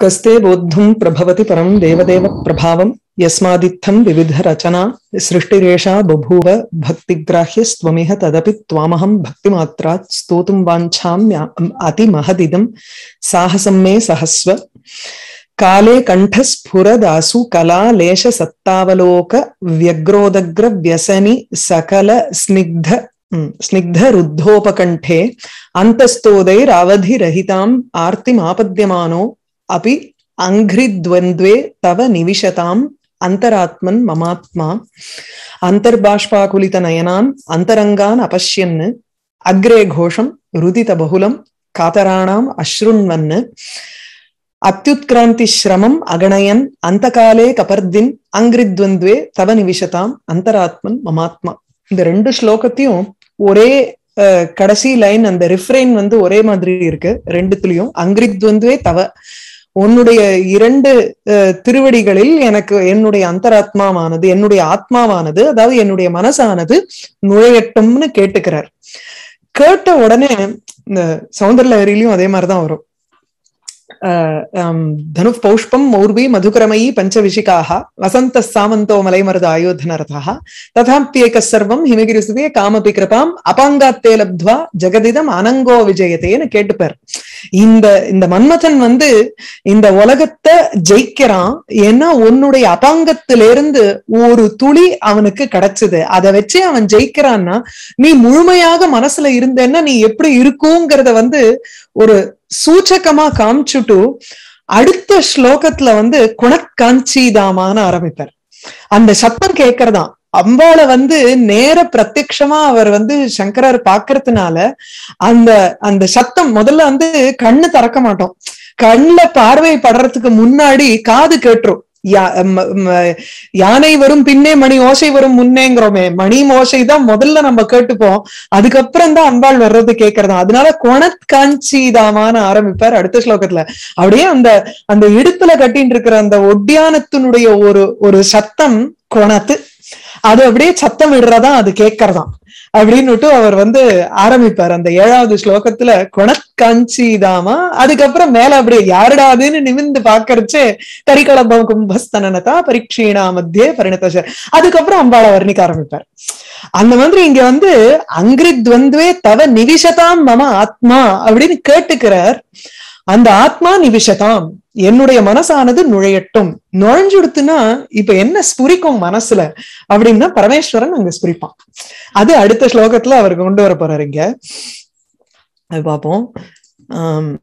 कस्ते बोद्धुम् प्रभवति परम् देवदेव प्रभावम् यस्मादित्थम् विविधरचना सृष्टिरेषा बभूव भक्तिग्राह्यस्त्वमिह तदपि त्वामहम् भक्तिमात्रात् स्तोतुम् वाञ्छाम्य अतिमहदिदम् साहसं मे सहस्व काले कण्ठस्फुरदासु कलालेश सत्तावलोक व्यग्रोदग्र व्यसनि सकल स्निग्ध स्निग्धरुद्धोपकण्ठे अन्तस्तोदैरवधिरहिताम् आर्तिमापद्यमानो अपि अङ्घ्रिद्वन्द्वे तव निविशताम् अन्तरात्मन् ममात्मा अन्तर्बाष्पाकुलितनयनान् अन्तरङ्गान् अपश्यन् अग्रे घोषम् रुदितबहुलम् कातराणाम् अश्रुण्वन् அத்தியுத்கிராந்திஸ்ரமம் அகணயன் அந்த காலே கபர்தின் அங்கிரித்வந்த்வே தவ நிவிஷதாம் அந்தராத்மன் மமாத்மா இந்த ரெண்டு ஸ்லோகத்தையும் ஒரே கடைசி லைன் அந்த ரிஃப்ரைன் வந்து ஒரே மாதிரி இருக்கு ரெண்டுத்துலயும் அங்கிரித்வந்த்வே தவ உன்னுடைய இரண்டு திருவடிகளில் எனக்கு என்னுடைய அந்தராத்மாவானது என்னுடைய ஆத்மாவானது அதாவது என்னுடைய மனசானது நுழையட்டும்னு கேட்டுக்கிறார் கேட்ட உடனே இந்த சௌந்தர்லஹரிலையும் அதே மாதிரிதான் வரும் धनुः पौष्पम् मौर्वी मधुकरमयी पञ्चविशिकाः वसन्तः सामन्तो मलैमरुद आयोधनरथः तथाप्येकः सर्वम् हिमगिरिसुते कामपि कृपाम् அபாங்காத்தே லப்த்வா ஜெகதிதம் அனங்கோ விஜயத்தேன்னு கேட்டுப்பார் இந்த இந்த மன்மதன் வந்து இந்த உலகத்தை ஜெயிக்கிறான் ஏன்னா உன்னுடைய அபாங்கத்திலிருந்து ஒரு துளி அவனுக்கு கிடைச்சது அதை வச்சு அவன் ஜெயிக்கிறான்னா நீ முழுமையாக மனசுல இருந்தேன்னா நீ எப்படி இருக்குங்கிறத வந்து ஒரு சூச்சகமா காமிச்சுட்டு அடுத்த ஸ்லோகத்துல வந்து குணக்காஞ்சிதாமான்னு ஆரம்பிப்பார் அந்த சத்தம் கேட்கறதான் அம்பாளை வந்து நேர பிரத்யக்ஷமா அவர் வந்து சங்கரர் பாக்குறதுனால அந்த அந்த சத்தம் முதல்ல வந்து கண்ணு திறக்க மாட்டோம் கண்ணுல பார்வை படுறதுக்கு முன்னாடி காது கேட்டுரும் யானை வரும் பின்னே மணி ஓசை வரும் முன்னேங்கிறோமே மணி ஓசை தான் முதல்ல நம்ம கேட்டுப்போம் அதுக்கப்புறம் தான் அம்பாள் வர்றது கேட்கறதா அதனால கொணத்காஞ்சிதாமான்னு ஆரம்பிப்பார் அடுத்த ஸ்லோகத்துல அப்படியே அந்த அந்த இடுப்புல கட்டின்னு இருக்கிற அந்த ஒட்டியானத்தினுடைய ஒரு ஒரு சத்தம் கொணத்து அது அப்படியே சத்தம் விடுறதா அது கேட்கறதாம் அப்படின்னுட்டு அவர் வந்து ஆரம்பிப்பார் அந்த ஏழாவது ஸ்லோகத்துல குணக்காஞ்சிதாமா அதுக்கப்புறம் மேல அப்படியே யாருடாதுன்னு நிமிந்து பாக்கறச்சு கரிகளபம் கும்பஸ்தனனதா பரீட்சீணா மத்தியே பரிணத அதுக்கப்புறம் அம்பாளை வர்ணிக்க ஆரம்பிப்பார் அந்த மாதிரி இங்க வந்து அங்கிரித்வந்துவே தவ நிவிஷதாம் மம ஆத்மா அப்படின்னு கேட்டுக்கிறார் அந்த ஆத்மா நிவிஷதாம் என்னுடைய மனசானது நுழையட்டும் நுழைஞ்சுடுத்துனா இப்ப என்ன ஸ்புரிக்கும் மனசுல அப்படின்னா பரமேஸ்வரன் அங்க ஸ்புரிப்பான் அது அடுத்த ஸ்லோகத்துல அவர் கொண்டு வர போறாரு இங்க அது பார்ப்போம் ஆஹ்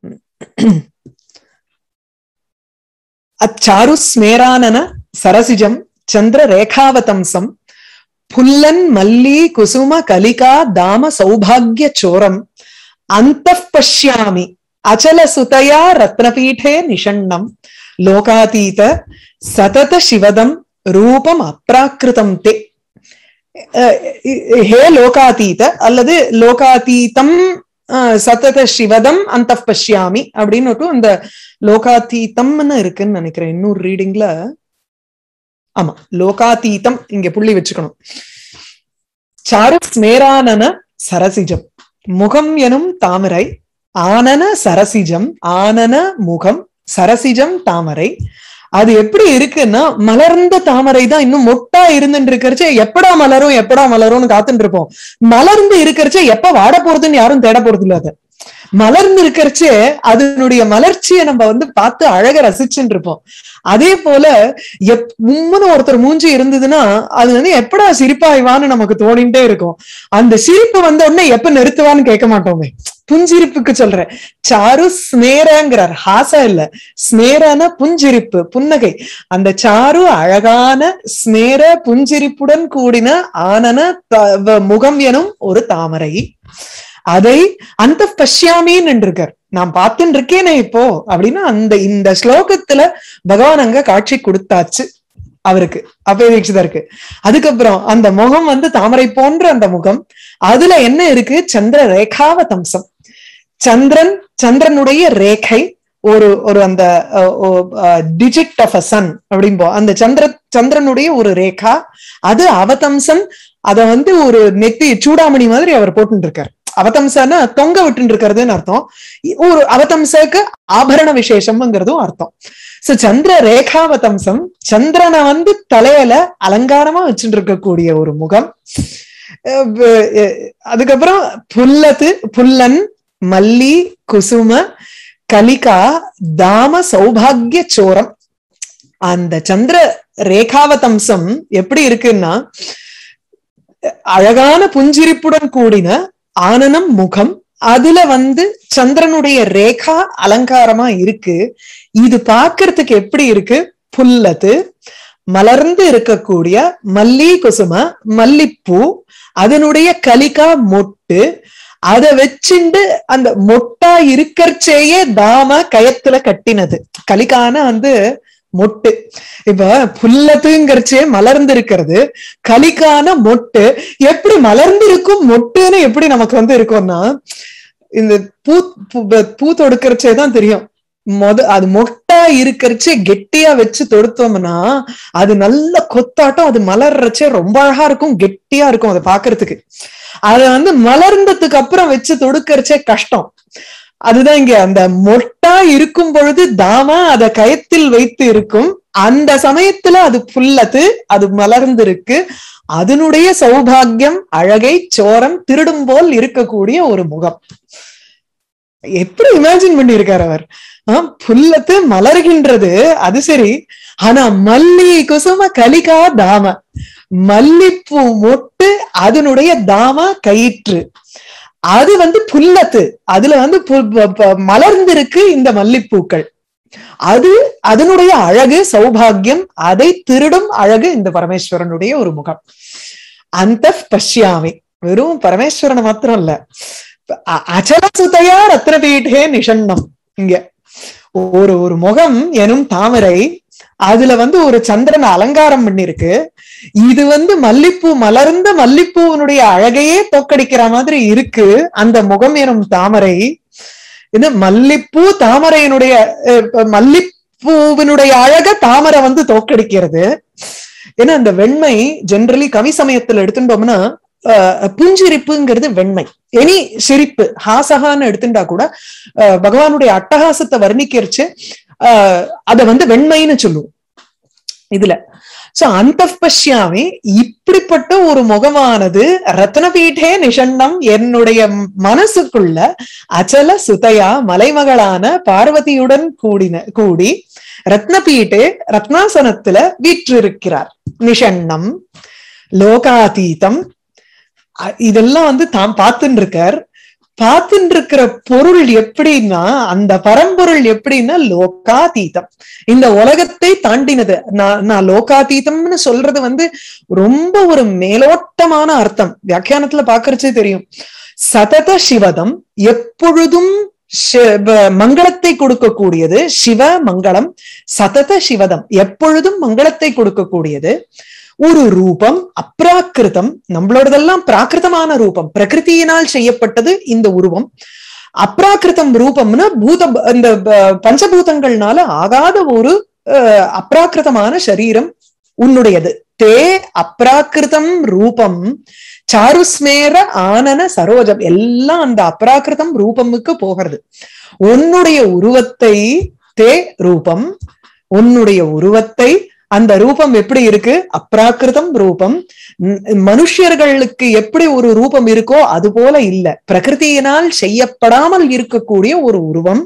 அச்சாரு ஸ்மேரானன சரசிஜம் சந்திர ரேகாவதம்சம் புல்லன் மல்லி குசும கலிகா தாம சௌபாகிய சோரம் அந்த பஷ்யாமி அச்சல சுதயா ரத்னபீఠே நிஷண்ணம் லோகாதீத சதத சிவதம் ரூபம் அப்ராக்கிருதம் தே ஹே லோகாதீத அல்லது லோகாதீதம் சதத சிவதம் அந்த பஷ்யாமி அப்படின்னு அந்த லோகாதீதம்னு இருக்குன்னு நினைக்கிறேன் இன்னொரு ரீடிங்ல ஆமா லோகாதீதம் இங்க புள்ளி வச்சுக்கணும் சாரு ஸ்மேரானன சரசிஜம் முகம் எனும் தாமரை ஆனன சரசிஜம் ஆனன முகம் சரசிஜம் தாமரை அது எப்படி இருக்குன்னா மலர்ந்த தாமரை தான் இன்னும் மொட்டா இருந்துட்டு இருக்கிறச்சே எப்படா மலரும் எப்படா மலரும்னு காத்துட்டு இருப்போம் மலர்ந்து இருக்கிறச்சே எப்ப வாட போறதுன்னு யாரும் தேட போறது இல்ல அதை மலர்ந்து இருக்கிறச்சே அதனுடைய மலர்ச்சியை நம்ம வந்து பார்த்து அழக ரசிச்சுட்டு இருப்போம் அதே போல எப் உம்முன்னு ஒருத்தர் மூஞ்சி இருந்ததுன்னா அது வந்து எப்படா சிரிப்பாய்வான்னு நமக்கு தோணிட்டே இருக்கும் அந்த சிரிப்பு வந்த உடனே எப்ப நிறுத்துவான்னு கேட்க மாட்டோமே புஞ்சிரிப்புக்கு சொல்றேன் சாரு ஸ்னேரங்கிறார் ஹாசா இல்ல ஸ்னேரான புஞ்சிரிப்பு புன்னகை அந்த சாரு அழகான ஸ்னேர புஞ்சிரிப்புடன் கூடின ஆனன முகம் எனும் ஒரு தாமரை அதை அந்த பஷ்யாமின்னு இருக்கார் நான் பார்த்துட்டு இருக்கேனே இப்போ அப்படின்னா அந்த இந்த ஸ்லோகத்துல பகவான் அங்க காட்சி கொடுத்தாச்சு அவருக்கு அபேதீட்சிதருக்கு அதுக்கப்புறம் அந்த முகம் வந்து தாமரை போன்ற அந்த முகம் அதுல என்ன இருக்கு சந்திர ரேகாவதம்சம் சந்திரன் சந்திரனுடைய ரேகை ஒரு ஒரு அந்த டிஜிட் ஆஃப் அ சன் அப்படின்போம் அந்த சந்திர சந்திரனுடைய ஒரு ரேகா அது அவதம்சம் அத வந்து ஒரு நெத்தி சூடாமணி மாதிரி அவர் போட்டு இருக்கார் அவதம்சன்னா தொங்க விட்டு இருக்கிறதுன்னு அர்த்தம் ஒரு அவதம்சக்கு ஆபரண விசேஷம்ங்கிறதும் அர்த்தம் சோ சந்திர ரேகாவதம்சம் சந்திரனை வந்து தலையில அலங்காரமா வச்சுட்டு இருக்கக்கூடிய ஒரு முகம் அதுக்கப்புறம் புல்லத்து புல்லன் மல்லி குசும கலிகா தாம சௌபாகிய சோரம் அந்த சந்திர ரேகாவதம்சம் எப்படி இருக்குன்னா அழகான புஞ்சிரிப்புடன் கூடின ஆனனம் முகம் அதுல வந்து சந்திரனுடைய ரேகா அலங்காரமா இருக்கு இது பாக்குறதுக்கு எப்படி இருக்கு புல்லத்து மலர்ந்து இருக்கக்கூடிய மல்லி குசும மல்லிப்பூ அதனுடைய கலிகா மொட்டு அத வச்சுண்டு அந்த மொட்டா இருக்கறச்சேயே தாம கயத்துல கட்டினது கலிக்கான வந்து மொட்டு இப்ப புல்லத்துங்கிறச்சே மலர்ந்து இருக்கிறது கலிக்கான மொட்டு எப்படி மலர்ந்து இருக்கும் மொட்டுன்னு எப்படி நமக்கு வந்து இருக்கும்னா இந்த பூ பூ தொடுக்கிறச்சே தான் தெரியும் மொத அது மொட்டா இருக்கிறச்சே கெட்டியா வச்சு தொடுத்தோம்னா அது நல்ல கொத்தாட்டம் அது மலர்றச்சே ரொம்ப அழகா இருக்கும் கெட்டியா இருக்கும் அதை பாக்குறதுக்கு அத வந்து மலர்ந்ததுக்கு அப்புறம் வச்சு தொடுக்கிறச்சே கஷ்டம் அதுதான் இங்க அந்த மொட்டா இருக்கும் பொழுது தாமா அத கயத்தில் வைத்து இருக்கும் அந்த சமயத்துல அது புல்லது அது மலர்ந்திருக்கு அதனுடைய சௌபாகியம் அழகை சோரம் திருடும் போல் இருக்கக்கூடிய ஒரு முகம் எப்படி இமேஜின் பண்ணியிருக்காரு அவர் ஆஹ் புல்லத்து மலர்கின்றது அது சரி ஆனா மல்லி குசும கலிகா தாம மல்லிப்பூ மொட்டு அதனுடைய தாம கயிற்று அது வந்து புல்லத்து அதுல வந்து மலர்ந்திருக்கு இந்த மல்லிப்பூக்கள் அது அதனுடைய அழகு சௌபாகியம் அதை திருடும் அழகு இந்த பரமேஸ்வரனுடைய ஒரு முகம் அந்த பஷ்யாமி வெறும் பரமேஸ்வரன் மாத்திரம் இல்ல அச்சல சுதையா ரத்னபீடே நிஷண்ணம் இங்க ஒரு ஒரு முகம் எனும் தாமரை அதுல வந்து ஒரு சந்திரன் அலங்காரம் பண்ணிருக்கு இது வந்து மல்லிப்பூ மலர்ந்த மல்லிப்பூவனுடைய அழகையே தோக்கடிக்கிற மாதிரி இருக்கு அந்த முகம் எனும் தாமரை இது மல்லிப்பூ தாமரையினுடைய மல்லிப்பூவினுடைய அழக தாமரை வந்து தோக்கடிக்கிறது ஏன்னா அந்த வெண்மை ஜென்ரலி கவி சமயத்துல எடுத்துட்டோம்னா புஞ்சிரிப்புங்கிறது வெண்மை எனி சிரிப்பு ஹாசகான்னு எடுத்துட்டா கூட பகவானுடைய அட்டகாசத்தை வர்ணிக்கிறச்சு அத வந்து வெண்மைன்னு சொல்லுவோம் இதுல சோ அந்த பஷ்யாமி இப்படிப்பட்ட ஒரு முகமானது ரத்னபீட்டே நிஷண்ணம் என்னுடைய மனசுக்குள்ள அச்சல சுதையா மலைமகளான பார்வதியுடன் கூடின கூடி ரத்னபீட்டே ரத்னாசனத்துல வீற்றிருக்கிறார் நிஷண்ணம் லோகாதீதம் இதெல்லாம் வந்து தாம் பார்த்துட்டு இருக்கார் பார்த்துட்டு இருக்கிற பொருள் எப்படின்னா அந்த பரம்பொருள் எப்படின்னா லோகாதீதம் இந்த உலகத்தை தாண்டினது நான் நான் லோகாதீதம்னு சொல்றது வந்து ரொம்ப ஒரு மேலோட்டமான அர்த்தம் வியாக்கியானத்துல பாக்குறச்சே தெரியும் சதத சிவதம் எப்பொழுதும் மங்களத்தை கொடுக்கக்கூடியது சிவ மங்களம் சதத சிவதம் எப்பொழுதும் மங்களத்தை கொடுக்கக்கூடியது ஒரு ரூபம் அப்ராக்கிருதம் நம்மளோடதெல்லாம் பிராகிருதமான ரூபம் பிரகிருத்தியினால் செய்யப்பட்டது இந்த உருவம் அப்ராக்கிருதம் ரூபம்னா பூத இந்த பஞ்சபூதங்கள்னால ஆகாத ஒரு அப்ராக்கிருதமான சரீரம் உன்னுடையது தே அப்ராக்கிருதம் ரூபம் சாருஸ்மேர ஆனன சரோஜம் எல்லாம் அந்த அப்ராக்கிருதம் ரூபமுக்கு போகிறது உன்னுடைய உருவத்தை தே ரூபம் உன்னுடைய உருவத்தை அந்த ரூபம் எப்படி இருக்கு அப்ராக்கிருதம் ரூபம் மனுஷர்களுக்கு எப்படி ஒரு ரூபம் இருக்கோ அது போல இல்ல பிரகிருதியினால் செய்யப்படாமல் இருக்கக்கூடிய ஒரு உருவம்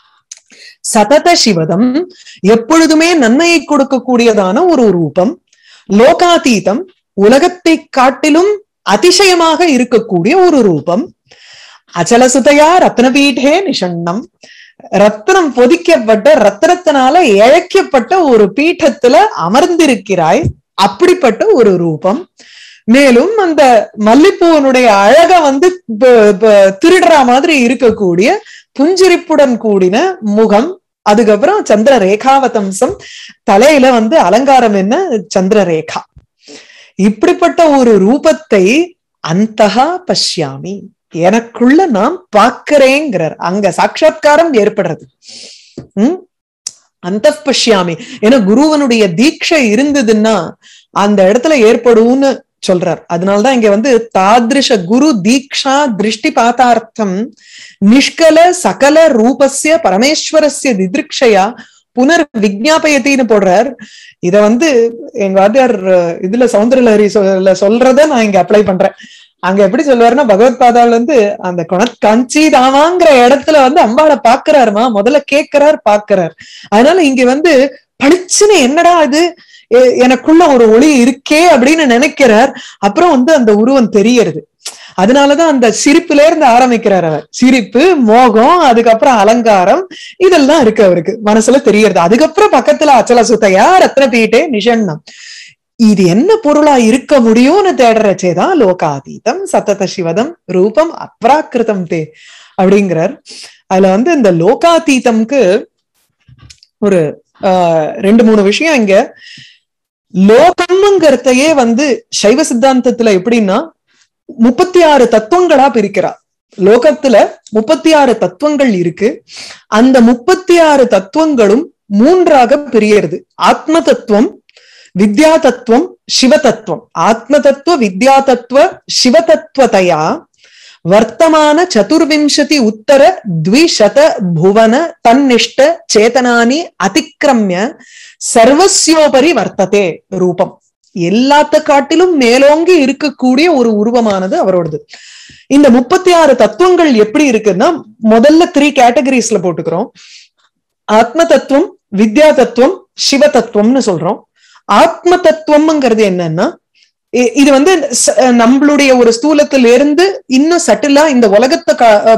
சதத சிவதம் எப்பொழுதுமே நன்மையை கொடுக்கக்கூடியதான ஒரு ரூபம் லோகாதீதம் உலகத்தை காட்டிலும் அதிசயமாக இருக்கக்கூடிய ஒரு ரூபம் அச்சலசுதையா ரத்னபீடே நிஷண்ணம் ரத்னம் பொதிக்கப்பட்ட ரத்னத்தினால இழைக்கப்பட்ட ஒரு பீഠத்துல அமர்ந்திருக்கிறாய் அப்படிப்பட்ட ஒரு ரூபம் மேலும் அந்த மல்லிப்பூவனுடைய அழக வந்து திருடுற மாதிரி இருக்கக்கூடிய புஞ்சிரிப்புடன் கூடின முகம் அதுக்கப்புறம் சந்திர ரேகாவதம்சம் தலையில வந்து அலங்காரம் என்ன சந்திர ரேகா இப்படிப்பட்ட ஒரு ரூபத்தை அந்தகா பஷ்யாமி எனக்குள்ள நான் பாக்குறேங்கிறார் அங்க சாட்சா்காரம் ஏற்படுறது உம் அந்த பஷ்யாமி ஏன்னா குருவனுடைய தீட்சை இருந்ததுன்னா அந்த இடத்துல ஏற்படும்னு சொல்றார் அதனாலதான் இங்க வந்து தாதிருஷ குரு தீக்ஷா திருஷ்டி பாத்தார்த்தம் நிஷ்கல சகல ரூபஸ்ய பரமேஸ்வரஸ்ய திதிருக்ஷயா புனர் விஜாபயத்தின்னு போடுறார் இத வந்து எங்க வாத்தியார் இதுல சௌந்தரலஹரி சொல்ல சொல்றத நான் இங்க அப்ளை பண்றேன் அங்க எப்படி சொல்லுவாருன்னா பகவத் பாதால வந்து அந்த குண கஞ்சி தாமாங்கிற இடத்துல வந்து அம்பாளை பாக்குறாருமா முதல்ல கேட்கிறார் பாக்குறார் அதனால இங்க வந்து பளிச்சுன்னு என்னடா இது எனக்குள்ள ஒரு ஒளி இருக்கே அப்படின்னு நினைக்கிறார் அப்புறம் வந்து அந்த உருவம் தெரியறது அதனாலதான் அந்த சிரிப்புல இருந்து ஆரம்பிக்கிறார் அவர் சிரிப்பு மோகம் அதுக்கப்புறம் அலங்காரம் இதெல்லாம் இருக்கு அவருக்கு மனசுல தெரியறது அதுக்கப்புறம் பக்கத்துல அச்சல சுத்தையா ரத்ன பீட்டே நிஷண்ணம் இது என்ன பொருளா இருக்க முடியும்னு தேடுறச்சேதான் லோகாதீதம் சத்தத சிவதம் ரூபம் அப்ராக்கிருதம் தே அப்படிங்கிறார் அதுல வந்து இந்த லோகாதீதம்க்கு ஒரு ஆஹ் ரெண்டு மூணு விஷயம் இங்க லோகம்ங்கிறதையே வந்து சைவ சித்தாந்தத்துல எப்படின்னா முப்பத்தி ஆறு தத்துவங்களா பிரிக்கிறார் லோகத்துல முப்பத்தி ஆறு தத்துவங்கள் இருக்கு அந்த முப்பத்தி ஆறு தத்துவங்களும் மூன்றாக பிரியறது ஆத்ம தத்துவம் வித்யா தத்துவம் சிவ தத்துவம் ஆத்ம தத்துவ வித்யா தத்துவ சிவ தத்துவத்தையா வர்த்தமான சதுர்விம்சதி உத்தர த்விசத புவன தன்னிஷ்ட சேதனானி அதிக்கிரமிய சர்வசியோபரி வர்த்ததே ரூபம் எல்லாத்த காட்டிலும் மேலோங்கி இருக்கக்கூடிய ஒரு உருவமானது அவரோடது இந்த முப்பத்தி ஆறு தத்துவங்கள் எப்படி இருக்குன்னா முதல்ல த்ரீ கேட்டகரிஸ்ல போட்டுக்கிறோம் ஆத்ம தத்துவம் வித்யா தத்துவம் சிவ தத்துவம்னு சொல்றோம் ஆத்ம தத்துவம்ங்கிறது என்னன்னா இது வந்து நம்மளுடைய ஒரு ஸ்தூலத்துல இருந்து இன்னும் சட்டிலா இந்த உலகத்தை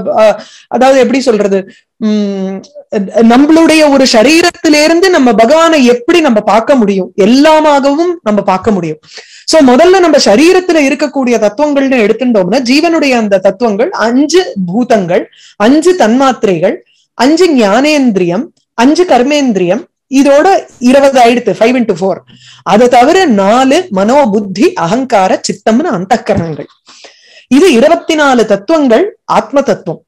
அதாவது எப்படி சொல்றது உம் நம்மளுடைய ஒரு சரீரத்திலிருந்து நம்ம பகவானை எப்படி நம்ம பார்க்க முடியும் எல்லாமாகவும் நம்ம பார்க்க முடியும் சோ முதல்ல நம்ம சரீரத்துல இருக்கக்கூடிய தத்துவங்கள்னு எடுத்துட்டோம்னா ஜீவனுடைய அந்த தத்துவங்கள் அஞ்சு பூதங்கள் அஞ்சு தன்மாத்திரைகள் அஞ்சு ஞானேந்திரியம் அஞ்சு கர்மேந்திரியம் இதோட இருபது ஆயிடுத்து ஃபைவ் இன்டு ஃபோர் அதை தவிர நாலு மனோ புத்தி அகங்கார சித்தம்னு அந்த இது இருபத்தி நாலு தத்துவங்கள் ஆத்ம தத்துவம்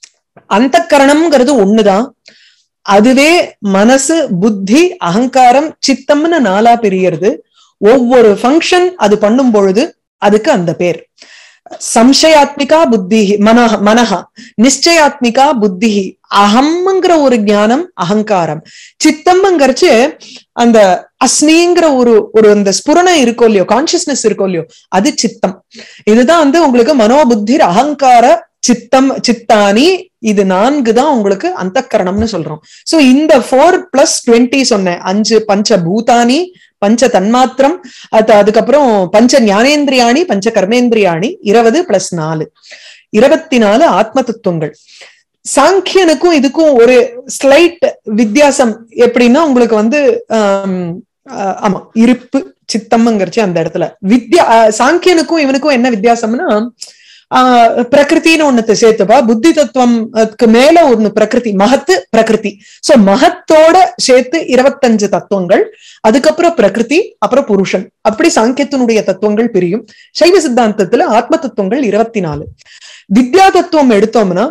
அந்த கரணம்ங்கிறது ஒண்ணுதான் அதுவே மனசு புத்தி அகங்காரம் சித்தம்னு நாலா பிரியறது ஒவ்வொரு ஃபங்க்ஷன் அது பண்ணும் பொழுது அதுக்கு அந்த பேர் சம்சயாத்மிகா புத்தி மனஹ மனஹா நிச்சயாத்மிகா புத்தி அகம்ங்கிற ஒரு ஞானம் அகங்காரம் சித்தம்ங்கிறச்சு அந்த அஸ்மிங்கிற ஒரு ஒரு அந்த ஸ்புரணம் இருக்கோ இல்லையோ கான்சியஸ்னஸ் இருக்கோ இல்லையோ அது சித்தம் இதுதான் வந்து உங்களுக்கு மனோபுத்தி அகங்கார சித்தம் சித்தானி இது நான்கு தான் உங்களுக்கு அந்த கரணம்னு சொல்றோம் சோ இந்த ஃபோர் பிளஸ் டுவெண்ட்டி சொன்னேன் அஞ்சு பஞ்ச பூதானி பஞ்ச தன்மாத்திரம் அது அதுக்கப்புறம் பஞ்ச ஞானேந்திரியாணி பஞ்ச கர்மேந்திரியாணி இருபது பிளஸ் நாலு இருபத்தி நாலு ஆத்ம தத்துவங்கள் சாங்கியனுக்கும் இதுக்கும் ஒரு ஸ்லைட் வித்தியாசம் எப்படின்னா உங்களுக்கு வந்து ஆமா இருப்பு சித்தம்ங்கிறச்சு அந்த இடத்துல வித்யா சாங்கியனுக்கும் இவனுக்கும் என்ன வித்தியாசம்னா ஆஹ் பிரகிருத்தின்னு ஒண்ணு சேர்த்துப்பா புத்தி தத்துவம்க்கு மேல ஒண்ணு பிரகிருதி மகத்து பிரகிருதி சோ மகத்தோட சேர்த்து இருபத்தஞ்சு தத்துவங்கள் அதுக்கப்புறம் பிரகிருதி அப்புறம் புருஷன் அப்படி சாங்கியத்தினுடைய தத்துவங்கள் பிரியும் சைவ சித்தாந்தத்துல ஆத்ம தத்துவங்கள் இருபத்தி நாலு வித்யா தத்துவம் எடுத்தோம்னா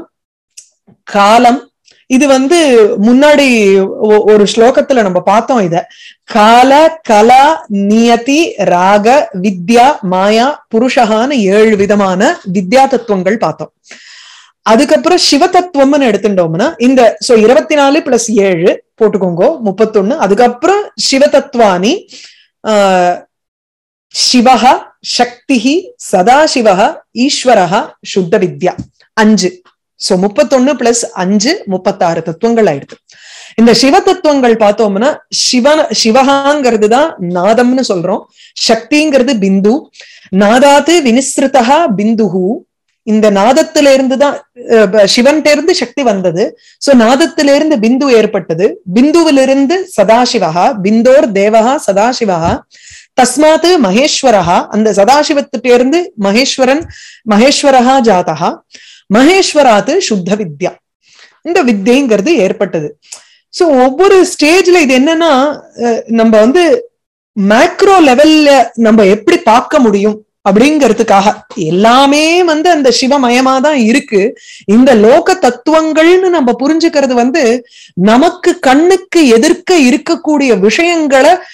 காலம் இது வந்து முன்னாடி ஒரு ஸ்லோகத்துல நம்ம பார்த்தோம் இத கால கலா நியதி ராக வித்யா மாயா புருஷகான்னு ஏழு விதமான வித்யா தத்துவங்கள் பார்த்தோம் அதுக்கப்புறம் சிவ தத்துவம்னு எடுத்துட்டோம்னா இந்த சோ இருபத்தி நாலு பிளஸ் ஏழு போட்டுக்கோங்க முப்பத்தொன்னு அதுக்கப்புறம் சிவ தத்துவானி ஆஹ் சிவஹ சக்திஹி சதாசிவஹ ஈஸ்வரஹ சுத்த வித்யா அஞ்சு சோ முப்பத்தொன்னு பிளஸ் அஞ்சு முப்பத்தாறு தத்துவங்கள் ஆயிடுது இந்த சிவ தத்துவங்கள் பார்த்தோம்னா சிவன சிவகாங்கிறது தான் நாதம்னு சொல்றோம் சக்திங்கிறது பிந்து நாதாத்து வினிஸ்ருதா பிந்துஹு இந்த நாதத்தில இருந்து தான் சிவன்கிட்ட இருந்து சக்தி வந்தது சோ நாதத்தில இருந்து பிந்து ஏற்பட்டது பிந்துவிலிருந்து சதாசிவகா பிந்தோர் தேவகா சதாசிவகா தஸ்மாத் மகேஸ்வரஹா அந்த சதாசிவத்திட்ட இருந்து மகேஸ்வரன் மகேஸ்வரஹா ஜாதகா மகேஸ்வராத்து சுத்த வித்யா இந்த வித்தியங்கிறது ஏற்பட்டது சோ ஒவ்வொரு ஸ்டேஜ்ல இது என்னன்னா நம்ம வந்து மேக்ரோ லெவல்ல நம்ம எப்படி பார்க்க முடியும் அப்படிங்கிறதுக்காக எல்லாமே வந்து அந்த சிவமயமா தான் இருக்கு இந்த லோக தத்துவங்கள்னு நம்ம புரிஞ்சுக்கிறது வந்து நமக்கு கண்ணுக்கு எதிர்க்க இருக்கக்கூடிய விஷயங்களை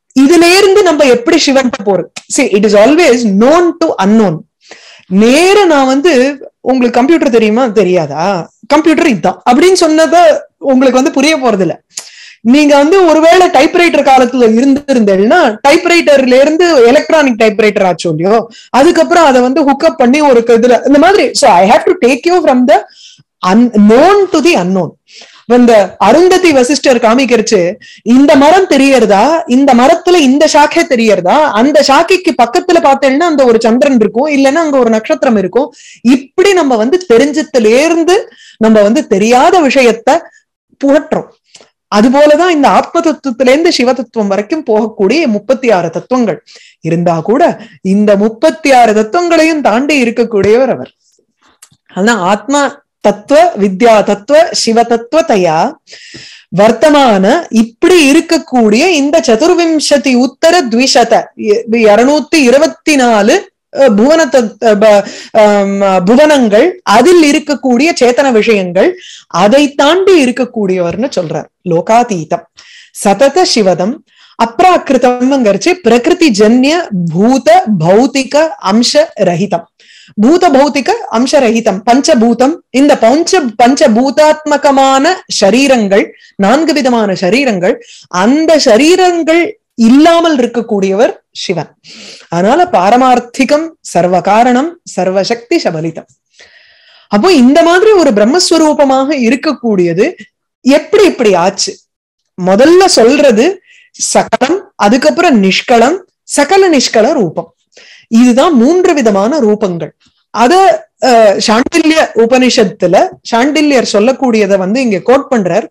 இதுல இருந்து நம்ம எப்படி சிவன் போறது see it is always known to unknown நேர நான் வந்து உங்களுக்கு கம்ப்யூட்டர் தெரியுமா தெரியாதா கம்ப்யூட்டர் இதுதான் அப்படின்னு சொன்னத உங்களுக்கு வந்து புரிய போறது இல்ல நீங்க வந்து ஒருவேளை டைப்ரைட்டர் காலத்துல இருந்திருந்தேன்னா டைப்ரைட்டர்ல இருந்து எலக்ட்ரானிக் டைப்ரைட்டர் ஆச்சு இல்லையோ அதுக்கப்புறம் அதை வந்து ஹுக்அப் பண்ணி ஒரு இதுல இந்த மாதிரி so I have to take you from the unknown to the unknown இந்த அருந்ததி வசிஷ்டர் காமிக்கிறச்சு இந்த மரம் தெரியறதா இந்த மரத்துல இந்த சாக்கை தெரியறதா அந்த சாக்கைக்கு பக்கத்துல பார்த்தேன்னா அந்த ஒரு சந்திரன் இருக்கும் இல்லைன்னா அங்க ஒரு நட்சத்திரம் இருக்கும் இப்படி நம்ம வந்து தெரிஞ்சதுல இருந்து நம்ம வந்து தெரியாத விஷயத்த புகட்டுறோம் அது போலதான் இந்த ஆத்ம தத்துவத்தில இருந்து சிவ தத்துவம் வரைக்கும் போகக்கூடிய முப்பத்தி ஆறு தத்துவங்கள் இருந்தா கூட இந்த முப்பத்தி ஆறு தத்துவங்களையும் தாண்டி இருக்கக்கூடியவர் அவர் அதான் ஆத்மா தத்துவ வித்யா தத்துவ சிவ தத்துவத்தையா வர்த்தமான இப்படி இருக்கக்கூடிய இந்த சதுர்விம்சதி உத்தர த்விசத இருநூத்தி இருபத்தி நாலு புவன புவனங்கள் அதில் இருக்கக்கூடிய சேத்தன விஷயங்கள் அதை தாண்டி இருக்கக்கூடியவர்னு சொல்றார் லோகாதீதம் சதத சிவதம் அப்ராக்கிருதம்ங்கிறச்சு பிரகிருதி ஜன்ய பூத பௌத்திக அம்ச ரஹிதம் பூத பௌத்திக அம்சரகிதம் பஞ்சபூதம் இந்த பஞ்ச பஞ்சபூதாத்மகமான சரீரங்கள் நான்கு விதமான சரீரங்கள் அந்த சரீரங்கள் இல்லாமல் இருக்கக்கூடியவர் சிவன் அதனால பாரமார்த்திகம் சர்வ காரணம் சர்வசக்தி சபலிதம் அப்போ இந்த மாதிரி ஒரு பிரம்மஸ்வரூபமாக இருக்கக்கூடியது எப்படி இப்படி ஆச்சு முதல்ல சொல்றது சகலம் அதுக்கப்புறம் நிஷ்களம் சகல நிஷ்கள ரூபம் இதுதான் மூன்று விதமான ரூபங்கள் அத சாண்டில்ய உபனிஷத்துல சாண்டில்யர் சொல்லக்கூடியத வந்து இங்க கோட் பண்றார்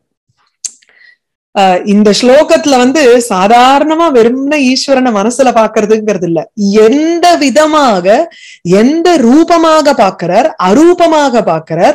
இந்த ஸ்லோகத்துல வந்து சாதாரணமா வெறும்ன ஈஸ்வரனை மனசுல பாக்குறதுங்கிறது இல்ல எந்த விதமாக எந்த ரூபமாக பாக்குறார் அரூபமாக பாக்குறார்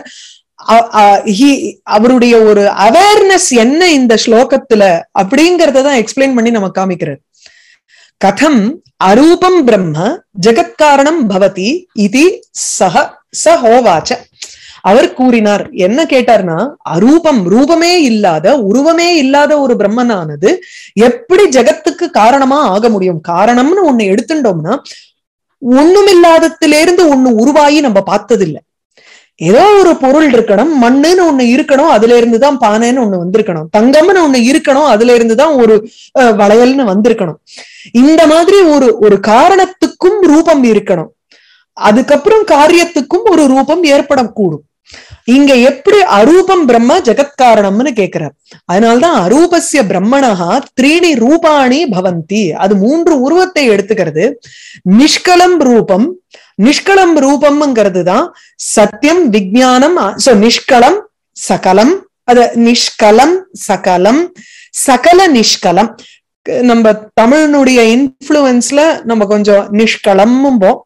அவருடைய ஒரு அவேர்னஸ் என்ன இந்த ஸ்லோகத்துல அப்படிங்கறத தான் எக்ஸ்பிளைன் பண்ணி நம்ம காமிக்கிறார் கதம் அரூபம் பிரம்ம ஜெகத்காரணம் பவதி இது சக ச ஹோவாச்ச அவர் கூறினார் என்ன கேட்டார்னா அரூபம் ரூபமே இல்லாத உருவமே இல்லாத ஒரு பிரம்மனானது எப்படி ஜெகத்துக்கு காரணமா ஆக முடியும் காரணம்னு ஒண்ணு எடுத்துட்டோம்னா ஒண்ணுமில்லாதத்திலிருந்து ஒண்ணு உருவாகி நம்ம பார்த்ததில்லை ஏதோ ஒரு பொருள் இருக்கணும் மண்ணுன்னு ஒண்ணு இருக்கணும் அதுல இருந்துதான் பானைன்னு ஒண்ணு வந்திருக்கணும் தங்கம்னு ஒண்ணு இருக்கணும் அதுல இருந்துதான் ஒரு வளையல்னு வந்திருக்கணும் இந்த மாதிரி ஒரு ஒரு காரணத்துக்கும் ரூபம் இருக்கணும் அதுக்கப்புறம் காரியத்துக்கும் ஒரு ரூபம் ஏற்படக்கூடும் இங்க எப்படி அரூபம் பிரம்ம ஜெகத்காரணம்னு கேக்குறார் அதனால்தான் அரூபசிய பிரம்மணகா த்ரீணி ரூபாணி பவந்தி அது மூன்று உருவத்தை எடுத்துக்கிறது நிஷ்கலம் ரூபம் நிஷ்களம் ரூபம்ங்கிறது தான் சத்தியம் விஜயானம் சோ நிஷ்களம் சகலம் அது நிஷ்கலம் சகலம் சகல நிஷ்கலம் நம்ம தமிழனுடைய இன்ஃபுளுன்ஸ்ல நம்ம கொஞ்சம் நிஷ்களம்ம்போம்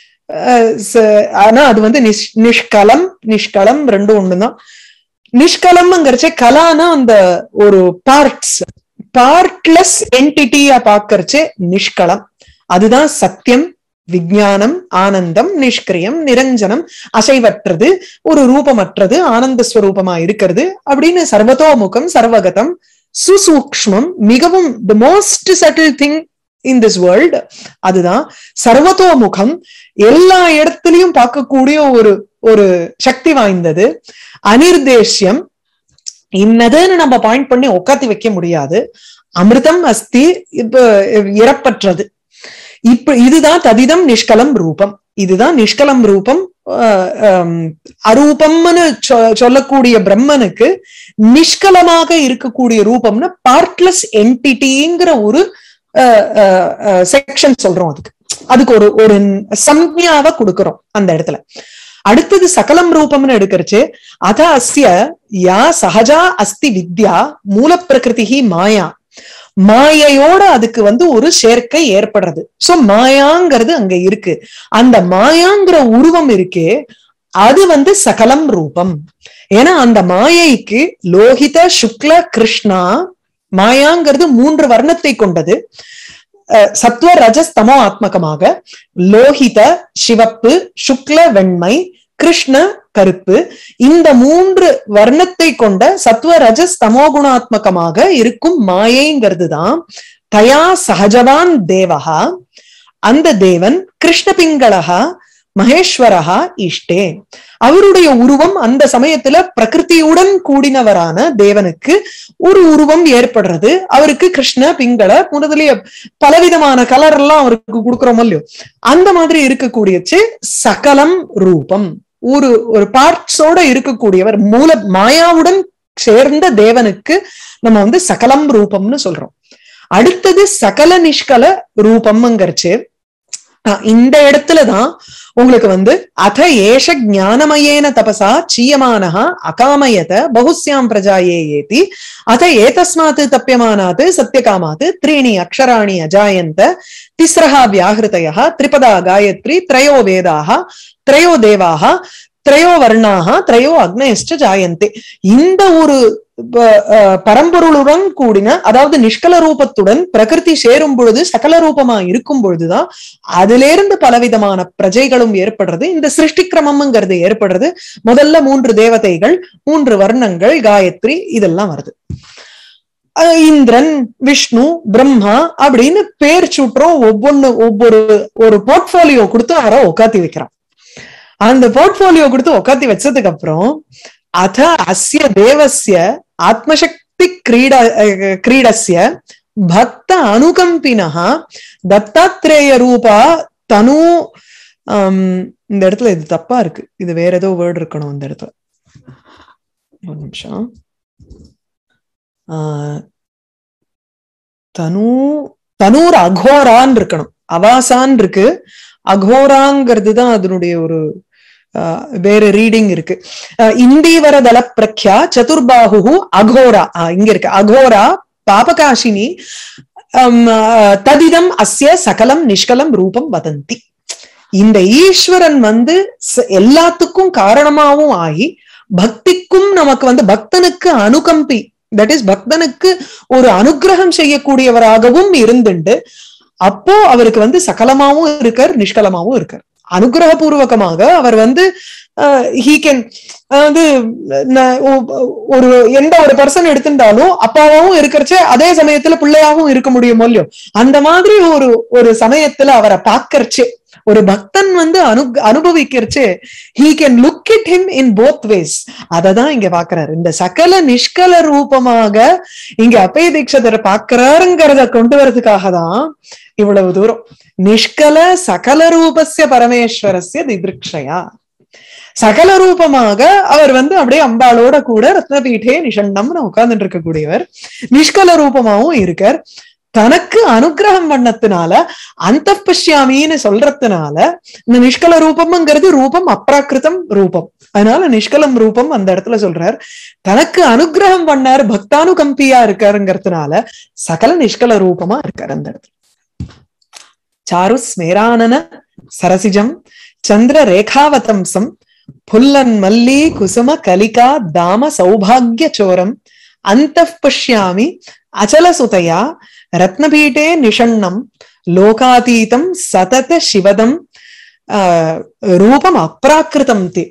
ஆனா அது வந்து நிஷ் நிஷ்கலம் நிஷ்கலம் ரெண்டும் ஒண்ணுதான் நிஷ்கலம்ங்கிறச்சே கலானா அந்த ஒரு பார்ட்ஸ் பார்ட்லெஸ் என்டிட்டியா பாக்கறச்சே நிஷ்கலம் அதுதான் சத்தியம் விஜயானம் ஆனந்தம் நிஷ்கிரியம் நிரஞ்சனம் அசைவற்றது ஒரு ரூபமற்றது ஆனந்த ஸ்வரூபமா இருக்கிறது அப்படின்னு சர்வதோமுகம் சர்வகதம் சுசூக்ஷ்மம் மிகவும் the most subtle thing in this world அதுதான் சர்வதோமுகம் எல்லா இடத்துலயும் பார்க்கக்கூடிய ஒரு ஒரு சக்தி வாய்ந்தது அனிர்தேஷ்யம் இன்னதுன்னு நம்ம பாயிண்ட் பண்ணி உட்காத்தி வைக்க முடியாது அமிர்தம் அஸ்தி இப்ப இறப்பற்றது இப்ப இதுதான் ததிதம் நிஷ்கலம் ரூபம் இதுதான் நிஷ்கலம் ரூபம் அரூபம்னு சொல்லக்கூடிய பிரம்மனுக்கு நிஷ்கலமாக இருக்கக்கூடிய ரூபம்னு பார்ட்லெஸ் என்டிட்டிங்கிற ஒரு செக்ஷன் சொல்றோம் அதுக்கு அதுக்கு ஒரு ஒரு சம்ஞாவை கொடுக்கிறோம் அந்த இடத்துல அடுத்தது சகலம் ரூபம்னு எடுக்கிறச்சு அத அஸ்ய யா சகஜா அஸ்தி வித்யா மூல பிரகிருதி மாயா மாயையோட அதுக்கு வந்து ஒரு சேர்க்கை ஏற்படுறது சோ மாயாங்கிறது அங்க இருக்கு அந்த மாயாங்கிற உருவம் இருக்கே அது வந்து சகலம் ரூபம் ஏன்னா அந்த மாயைக்கு லோகித சுக்ல கிருஷ்ணா மாயாங்கிறது மூன்று வர்ணத்தை கொண்டது சத்வ ரஜஸ் தமோ ஆத்மகமாக லோகித சிவப்பு சுக்ல வெண்மை கிருஷ்ண கருப்பு இந்த மூன்று வர்ணத்தை கொண்ட சத்வ ரஜஸ் தமோகுணாத்மகமாக இருக்கும் மாயைங்கிறது தான் தயா சகஜவான் தேவஹா அந்த தேவன் கிருஷ்ணபிங்களகா மகேஸ்வரஹா இஷ்டே அவருடைய உருவம் அந்த சமயத்துல பிரகிருதியுடன் கூடினவரான தேவனுக்கு ஒரு உருவம் ஏற்படுறது அவருக்கு கிருஷ்ண பிங்கள முதலிய பலவிதமான கலர் எல்லாம் அவருக்கு கொடுக்குறோம் இல்லையோ அந்த மாதிரி இருக்கக்கூடியச்சு சகலம் ரூபம் ஒரு ஒரு பார்ட்ஸோட இருக்கக்கூடியவர் மூல மாயாவுடன் சேர்ந்த தேவனுக்கு நம்ம வந்து சகலம் ரூபம்னு சொல்றோம் அடுத்தது சகல நிஷ்கல ரூபம்ங்கிறச்சு இந்த இடத்துலதான் உங்களுக்கு வந்து அத ஏஷ ஞானமயேன தபசா சீயமானஹா அகாமயத பகுஸ்யாம் பிரஜாயே ஏதி அத ஏதஸ்மாத் தப்பியமானாத் சத்தியகாமாத் த்ரீணி அக்ஷராணி அஜாயந்த திஸ்ரஹா வியாகிருதய திரிபதா காயத்ரி திரயோ வேதாக திரயோ தேவாக திரயோ வர்ணாக திரயோ அக்னயஸ்ட ஜாயந்தே இந்த ஒரு பரம்பொருளுடன் கூடின அதாவது நிஷ்கல ரூபத்துடன் பிரகிருதி சேரும் பொழுது சகல ரூபமா இருக்கும் பொழுதுதான் அதுல இருந்து பலவிதமான பிரஜைகளும் ஏற்படுறது இந்த சிருஷ்டி கிரமம்ங்கிறது ஏற்படுறது முதல்ல மூன்று தேவதைகள் மூன்று வர்ணங்கள் காயத்ரி இதெல்லாம் வருது இந்திரன் விஷ்ணு பிரம்மா அப்படின்னு பேர் சுற்றோம் ஒவ்வொன்னு ஒவ்வொரு ஒரு போர்ட்போலியோ கொடுத்து அவரை உட்காத்தி வைக்கிறான் அந்த போர்ட்போலியோ கொடுத்து உட்காத்தி வச்சதுக்கு அப்புறம் அத அஸ்ய தேவசிய ஆத்மசக்தி கிரீட கிரீடஸ்ய பக்த அனுகம்பினா தத்தாத்ரேய ரூபா தனு இந்த இடத்துல இது தப்பா இருக்கு இது வேற ஏதோ வேர்டு இருக்கணும் இந்த இடத்துல ஒரு நிமிஷம் தனு தனூர் அகோரான் இருக்கணும் அவாசான் இருக்கு அகோராங்கிறது தான் அதனுடைய ஒரு வேற ரீடிங் இருக்கு இந்தீவரதல பிரக்யா சதுர்பாகு அகோரா இங்க இருக்கு அகோரா பாபகாஷினி ததிதம் அஸ்ய சகலம் நிஷ்கலம் ரூபம் வதந்தி இந்த ஈஸ்வரன் வந்து எல்லாத்துக்கும் காரணமாவும் ஆகி பக்திக்கும் நமக்கு வந்து பக்தனுக்கு அனுகம்பி தட் இஸ் பக்தனுக்கு ஒரு அனுகிரகம் செய்யக்கூடியவராகவும் இருந்துண்டு அப்போ அவருக்கு வந்து சகலமாவும் இருக்கார் நிஷ்கலமாவும் இருக்கார் அனுகிரகபூர்வகமாக அவர் வந்து ஹீ கேன் வந்து ஒரு எந்த ஒரு பர்சன் எடுத்திருந்தாலும் அப்பாவாவும் இருக்கிறச்சே அதே சமயத்துல பிள்ளையாவும் இருக்க முடியுமோ இல்லையோ அந்த மாதிரி ஒரு ஒரு சமயத்துல அவரை பாக்கறச்சே ஒரு பக்தன் வந்து அனு அனுபவிக்கிறச்சு he can look it him in both ways அததான் இங்க பாக்குறாரு இந்த சகல நிஷ்கல ரூபமாக இங்க அப்பய தீட்சதர் பாக்குறாருங்கிறத கொண்டு வரதுக்காக தான் இவ்வளவு தூரம் நிஷ்கல சகல ரூபஸ்ய பரமேஸ்வரஸ்ய திதிருக்ஷயா சகல ரூபமாக அவர் வந்து அப்படியே அம்பாளோட கூட ரத்னபீட்டே நிஷண்ணம்னு உட்கார்ந்துட்டு இருக்கக்கூடியவர் நிஷ்கல ரூபமாவும் இருக்கார் தனக்கு அனுகிரகம் பண்ணத்தினால அந்த பஷ்யாமின்னு சொல்றதுனால இந்த நிஷ்கல ரூபம்ங்கிறது ரூபம் அப்ராக்கிருதம் ரூபம் அதனால நிஷ்கலம் ரூபம் அந்த இடத்துல சொல்றார் தனக்கு அனுகிரகம் பண்ணார் பக்தானுகம்பியா இருக்காருங்கிறதுனால சகல நிஷ்கல ரூபமா இருக்காரு அந்த இடத்துல சாரு ஸ்மேரானன சரசிஜம் சந்திர ரேகாவதம்சம் புல்லன் மல்லி குசும கலிகா தாம சௌபாகிய சோரம் அந்த பஷ்யாமி அச்சலசுதையா ரத்னபீட்டே நிஷண்ணம் லோகாதீதம் சதத சிவதம் ரூபம் அப்ராக்கிருதம் தே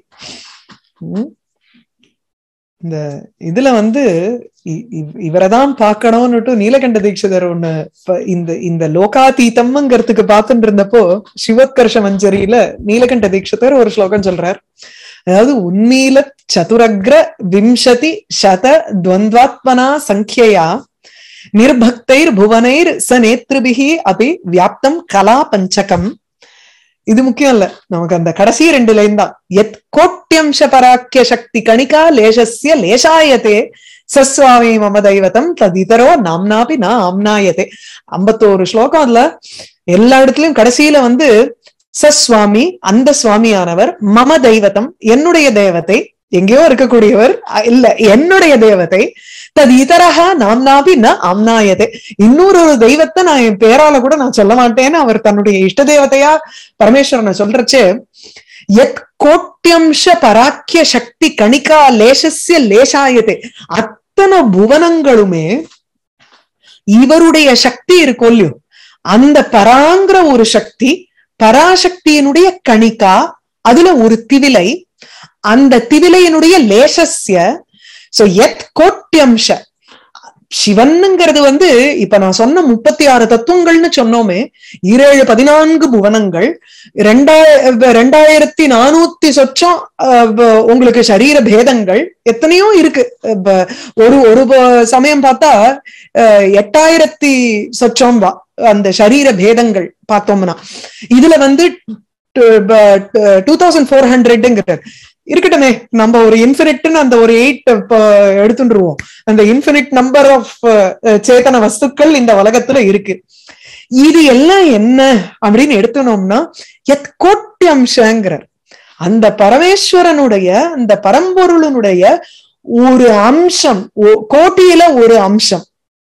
இந்த இதுல வந்து இவரைதான் பார்க்கணும்னுட்டு நீலகண்ட தீட்சிதர் ஒண்ணு இந்த இந்த லோகாதீதம்ங்கிறதுக்கு பார்த்துட்டு இருந்தப்போ சிவத்கர்ஷ மஞ்சரியில நீலகண்ட தீட்சிதர் ஒரு ஸ்லோகம் சொல்றார் அதாவது உன்மீல சதுரக்ர விம்சதி சத துவந்த்வாத்மனா சங்கியா நிர்பக்தைர் புவனைர் ச நேத்ருபிகி அபி வியாப்தம் கலா பஞ்சகம் இது முக்கியம் இல்ல நமக்கு அந்த கடைசி ரெண்டு லைன் தான் எத் கோட்டியம்ச பராக்கிய சக்தி கணிகா லேசஸ்ய லேசாயத்தே சஸ்வாமி மம தெய்வத்தம் ததிதரோ நாம்னாபி நா ஆம்னாயத்தே ஐம்பத்தோரு ஸ்லோகம் அதுல எல்லா இடத்துலயும் கடைசியில வந்து சஸ்வாமி அந்த சுவாமியானவர் மம தெய்வத்தம் என்னுடைய தேவத்தை எங்கேயோ இருக்கக்கூடியவர் இல்ல என்னுடைய தேவத்தை தது இதரகா நாம்னாபி ந ஆம்னாயதே இன்னொரு ஒரு தெய்வத்தை நான் என் பேரால கூட நான் சொல்ல மாட்டேன்னு அவர் தன்னுடைய இஷ்ட தேவதையா பரமேஸ்வரனை சொல்றச்சு எத் கோட்டியம்ச பராக்கிய சக்தி கணிகா லேசஸ்ய லேசாயதே அத்தனை புவனங்களுமே இவருடைய சக்தி இருக்கும் இல்லையோ அந்த பராங்கிற ஒரு சக்தி பராசக்தியினுடைய கணிகா அதுல ஒரு திவிலை அந்த திவிலையினுடைய லேசஸ்ய சோ எத் கோட்டியம்ச சிவன்ங்கிறது வந்து இப்ப நான் சொன்ன முப்பத்தி ஆறு தத்துவங்கள்னு சொன்னோமே ஈரேழு பதினான்கு புவனங்கள் ரெண்டாய ரெண்டாயிரத்தி நானூத்தி சொச்சம் அஹ், வ- உங்களுக்கு சரீர பேதங்கள் எத்தனையோ இருக்கு அஹ், ப- ஒரு ஒரு ப- சமயம் பார்த்தா அஹ், எட்டாயிரத்தி சொச்சம் வா அந்த சரீர பேதங்கள் பார்த்தோம்னா இதுல வந்து டூ தௌசண்ட் ஃபோர் ஹண்ட்ரட்ங்கிறார் இருக்கட்டுமே நம்ம ஒரு இன்ஃபினிட்னு அந்த ஒரு எயிட் எடுத்துருவோம் அந்த இன்ஃபினிட் நம்பர் ஆஃப் சேத்தன வஸ்துக்கள் இந்த உலகத்துல இருக்கு இது எல்லாம் என்ன அப்படின்னு எடுத்துனோம்னா எத் கோட்டியம்சங்கிறார் அந்த பரமேஸ்வரனுடைய அந்த பரம்பொருளனுடைய ஒரு அம்சம் ஒ- கோட்டியில ஒரு அம்சம்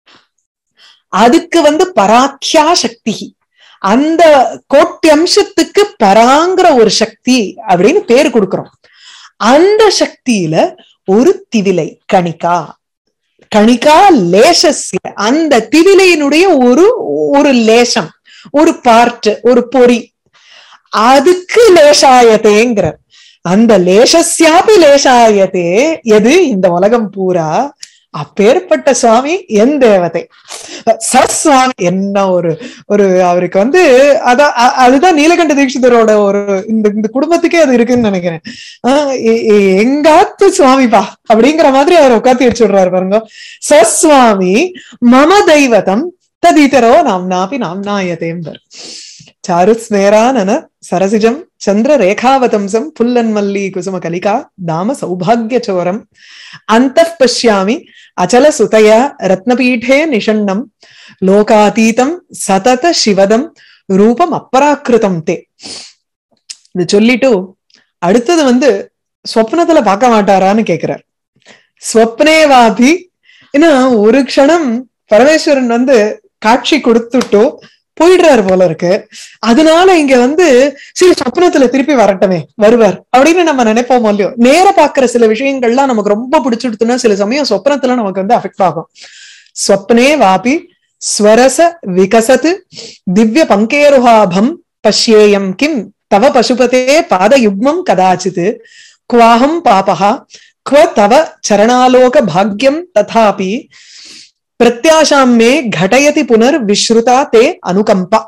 அதுக்கு வந்து பராக்கியா சக்தி அந்த கோட்டி அம்சத்துக்கு பராங்கிற ஒரு சக்தி அப்படின்னு பேர் கொடுக்கிறோம் அந்த சக்தியில ஒரு திவிலை கணிகா கணிகா லேசஸ்ய அந்த திவிலையினுடைய ஒரு ஒரு லேசம் ஒரு பார்ட் ஒரு பொறி அதுக்கு லேசாயத்தேங்கிற அந்த லேசஸ்யாபி லேசாயத்தே எது இந்த உலகம் பூரா அப்பேற்பட்ட சுவாமி என் தேவதை சஸ்வாமி என்ன ஒரு ஒரு அவருக்கு வந்து அதான் அ- அதுதான் நீலகண்ட தீட்சிதரோட ஒரு இந்த இந்த குடும்பத்துக்கே அது இருக்குன்னு நினைக்கிறேன் ஆஹ் எ- எ- எங்காத்து சுவாமிப்பா அப்படிங்கிற மாதிரி அவர் உட்காந்து வச்சுடுறாரு பாருங்க சஸ்வாமி மம தெய்வதம் ததிதரோ நாம்னாபி நாம்னாயதேம்பர் சாருஸ்மேரானன சரசிஜம் சந்திர ரேகாவதம்சம் புல்லன் மல்லி குசும கலிகா தாம சௌபாகிய சோரம் அந்தః பஷ்யாமி அச்சல சுதயா ரத்னபீഠே நிஷண்ணம் லோகாதீதம் சதத சிவதம் ரூபம் அப்பராக்கிருதம் தே இது சொல்லிட்டு அடுத்தது வந்து ஸ்வப்னத்துல பார்க்க மாட்டாரான்னு கேக்குறார் ஸ்வப்னேவாபி ஏன்னா ஒரு க்ஷணம் பரமேஸ்வரன் வந்து காட்சி கொடுத்துட்டோ போயிடுறாரு போல இருக்கு அதனால இங்க வந்து சரி சொப்னத்துல திருப்பி வரட்டுமே வருவார் அப்படின்னு நம்ம நினைப்போம் இல்லையோ நேர பாக்குற சில விஷயங்கள்லாம் நமக்கு ரொம்ப பிடிச்சிடுத்துன்னா சில சமயம் சொப்னத்துல நமக்கு வந்து அஃபெக்ட் ஆகும் ஸ்வப்னே வாபி ஸ்வரச விகசத் திவ்ய பங்கேருஹாபம் பஷ்யேயம் கிம் தவ பசுபதே பாதயுக்மம் கதாச்சித் குவாஹம் பாபஹா क्व तव चरणालोक भाग्यम तथापि प्रत्याशां मे घटयति पुनर्विश्रुता ते अनुकम्पा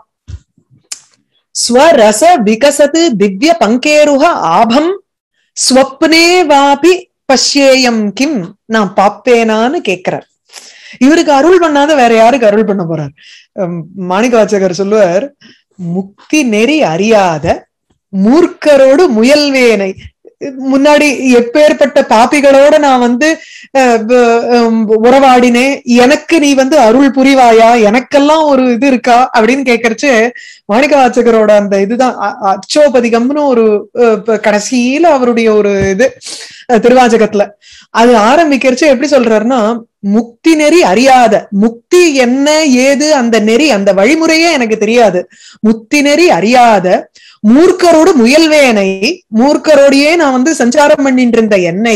स्वरस विकसत् दिव्य पंकेरुह ஆபம் ஸ்வப்னே வாபி பஷ்யேயம் கிம் நான் பாப்பேனான்னு கேட்கிறார் இவருக்கு அருள் பண்ணாத வேற யாருக்கு அருள் பண்ண போறார் உம், மாணிக்க வாச்சகர் சொல்லுவார் முக்தி நெறி அறியாத மூர்க்கரோடு முயல்வேனை முன்னாடி எப்பேற்பட்ட பாப்பிகளோட நான் வந்து அஹ், ப- ஹம், உறவாடினேன் எனக்கு நீ வந்து அருள் புரிவாயா எனக்கெல்லாம் ஒரு இது இருக்கா அப்படின்னு கேட்கறச்சு மாணிக்க வாச்சகரோட அந்த இதுதான் அ- அச்சோபதிகம்னு ஒரு அஹ், இப்ப கடைசியில அவருடைய ஒரு இது அஹ், திருவாச்சகத்துல அது ஆரம்பிக்கிறச்சு எப்படி சொல்றாருன்னா முக்தி நெறி அறியாத முக்தி என்ன ஏது அந்த நெறி அந்த வழிமுறையே எனக்கு தெரியாது முக்தி நெறி அறியாத மூர்க்கரோடு முயல்வேனை மூர்க்கரோடையே நான் வந்து சஞ்சாரம் பண்ணிட்டு இருந்த என்னை